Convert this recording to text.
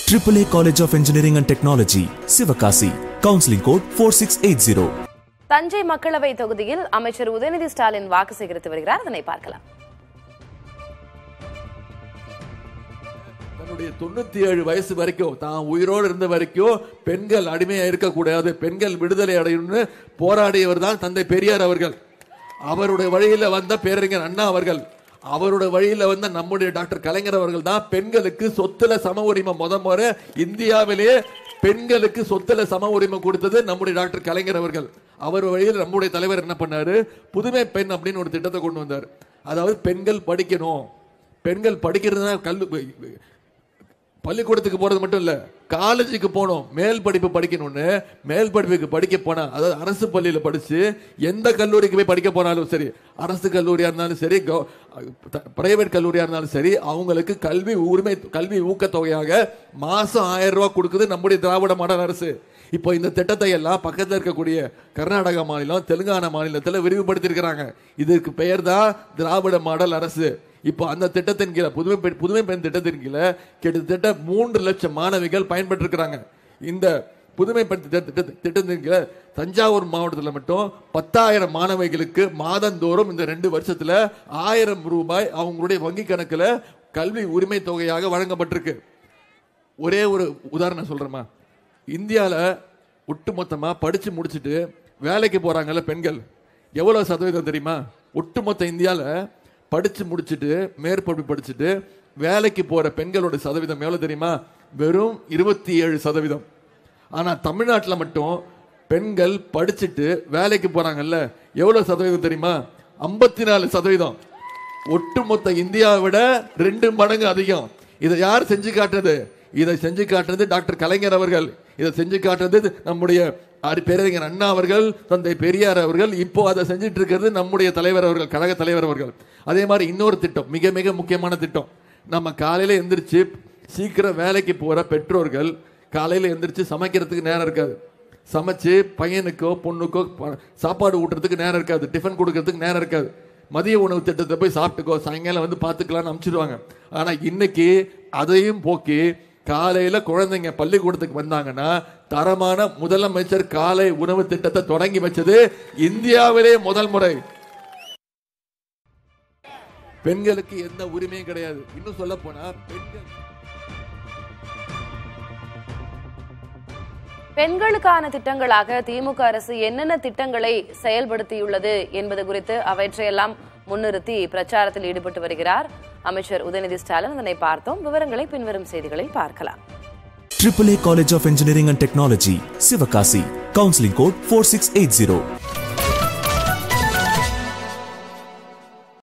AAA College of Engineering and Technology, Sivakasi. Counseling code 4680. Thanjai மக்களவை தொகுதியில் அமைச்சர் உதயநிதி ஸ்டாலின் வாக்கு சேகரித்து வருகிறார் அதனை பார்க்கலாம் தன்னுடைய தொண்ணூத்தி ஏழு வயசு வரைக்கும் தான் உயிரோடு இருந்த வரைக்கும் பெண்கள் அடிமையா இருக்கக்கூடாது பெண்கள் விடுதலை அடையணும்னு போராடியவர் தான் தந்தை பெரியார் அவர்கள் அவருடைய வழியில வந்த பேரறிஞர் அண்ணா அவர்கள் அவருடைய வழியில வந்த நம்முடைய டாக்டர் கலைஞர் அவர்கள் தான் பெண்களுக்கு சொத்துல சம உரிமை முத முறை இந்தியாவிலேயே பெண்களுக்கு சொத்துல சம உரிமை கொடுத்தது நம்முடைய டாக்டர் கலைஞர் அவர்கள் அவர் வழியில் நம்முடைய தலைவர் என்ன பண்ணாரு புதுமை பெண் அப்படின்னு ஒரு திட்டத்தை கொண்டு வந்தார் அதாவது பெண்கள் படிக்கணும் பெண்கள் படிக்கிறது தான் கல்லு பள்ளிக்கூடத்துக்கு போறது மட்டும் இல்ல காலேஜுக்கு போகணும் மேல் படிப்பு படிக்கணும்னு மேல் படிப்புக்கு படிக்க போனா அதாவது அரசு பள்ளியில படிச்சு எந்த கல்லூரிக்கு போய் படிக்க போனாலும் சரி அரசு கல்லூரியா இருந்தாலும் சரி பிரைவேட் கல்லூரியா இருந்தாலும் சரி அவங்களுக்கு கல்வி உரிமை கல்வி ஊக்கத்தொகையாக மாசம் ஆயிரம் ரூபாய் கொடுக்குது நம்முடைய திராவிட மாடல் அரசு இப்போ இந்த திட்டத்தை எல்லாம் பக்கத்தில் இருக்கக்கூடிய கர்நாடகா மாநிலம் தெலுங்கானா மாநிலத்தில் விரிவுபடுத்தியிருக்கிறாங்க இதற்கு பெயர் தான் திராவிட மாடல் அரசு இப்போ அந்த திட்டத்தின் கீழே புதுமை பெண் புதுமை பெண் திட்டத்தின் கீழே கிட்டத்தட்ட மூன்று லட்சம் மாணவிகள் பயன்பெற்றிருக்கிறாங்க இந்த புதுமை பெண் திட்ட- திட்ட- திட்டத்தின் கீழே தஞ்சாவூர் மாவட்டத்தில் மட்டும் பத்தாயிரம் மாணவிகளுக்கு மாதந்தோறும் இந்த ரெண்டு வருஷத்துல ஆயிரம் ரூபாய் அவங்களுடைய வங்கி கணக்குல கல்வி உரிமை தொகையாக வழங்கப்பட்டிருக்கு ஒரே ஒரு உதாரணம் சொல்றேமா இந்தியாவில் ஒட்டுமொத்தமா படிச்சு முடிச்சுட்டு வேலைக்கு போறாங்கல்ல பெண்கள் எவ்வளவு சதவீதம் தெரியுமா ஒட்டுமொத்த இந்தியாவில் படிச்சு முடிச்சுட்டு மேற்படிப்பு படிச்சுட்டு வேலைக்கு போற பெண்களோட சதவீதம் எவ்வளவு தெரியுமா வெறும் இருபத்தி ஏழு சதவீதம் ஆனா தமிழ்நாட்டில் மட்டும் பெண்கள் படிச்சுட்டு வேலைக்கு போறாங்கல்ல எவ்வளவு சதவீதம் தெரியுமா ஐம்பத்தி நாலு சதவீதம் ஒட்டுமொத்த இந்தியாவை விட ரெண்டு மடங்கு அதிகம் இதை யார் செஞ்சு காட்டுறது இதை செஞ்சு காட்டுறது டாக்டர் கலைஞர் அவர்கள் இதை செஞ்சு காட்டுறது நம்முடைய அரி- பேரறிஞர் அண்ணா அவர்கள் தந்தை பெரியார் அவர்கள் இப்போ அதை செஞ்சுட்டு இருக்கிறது நம்முடைய தலைவர் அவர்கள் கழக தலைவர் அவர்கள் அதே மாதிரி இன்னொரு திட்டம் மிக மிக முக்கியமான திட்டம் நம்ம காலையில எந்திரிச்சு சீக்கிரம் வேலைக்கு போற பெற்றோர்கள் காலையில எந்திரிச்சு சமைக்கிறதுக்கு நேரம் இருக்காது சமைச்சு பையனுக்கோ பொண்ணுக்கோ ப- சாப்பாடு ஊட்டுறதுக்கு நேரம் இருக்காது டிஃபன் கொடுக்கறதுக்கு நேரம் இருக்காது மதிய உணவு திட்டத்தை போய் சாப்பிட்டுக்கோ சாயங்காலம் வந்து பார்த்துக்கலாம்னு அனுப்பிச்சிடுவாங்க ஆனா இன்னைக்கு அதையும் போக்கி காலையில குழந்தைங்க பள்ளிக்கூடத்துக்கு வந்தாங்கன்னா தரமான முதலமைச்சர் காலை உணவு திட்டத்தை தொடங்கி வச்சது இந்தியாவிலே முதல் முறை பெண்களுக்கு எந்த உரிமையும் கிடையாது இன்னும் சொல்ல போனா பெண்கள் பெண்களுக்கான திட்டங்களாக திமுக அரசு என்னென்ன திட்டங்களை செயல்படுத்தியுள்ளது என்பது குறித்து அவற்றையெல்லாம் முன்னிறுத்தி பிரச்சாரத்தில் ஈடுபட்டு வருகிறார் அமைச்சர் உதயநிதி ஸ்டாலின் அதனை பார்த்தோம் விவரங்களை பின்வரும் செய்திகளில் பார்க்கலாம் AAA College of Engineering and Technology, Sivakasi. Counseling code 4680.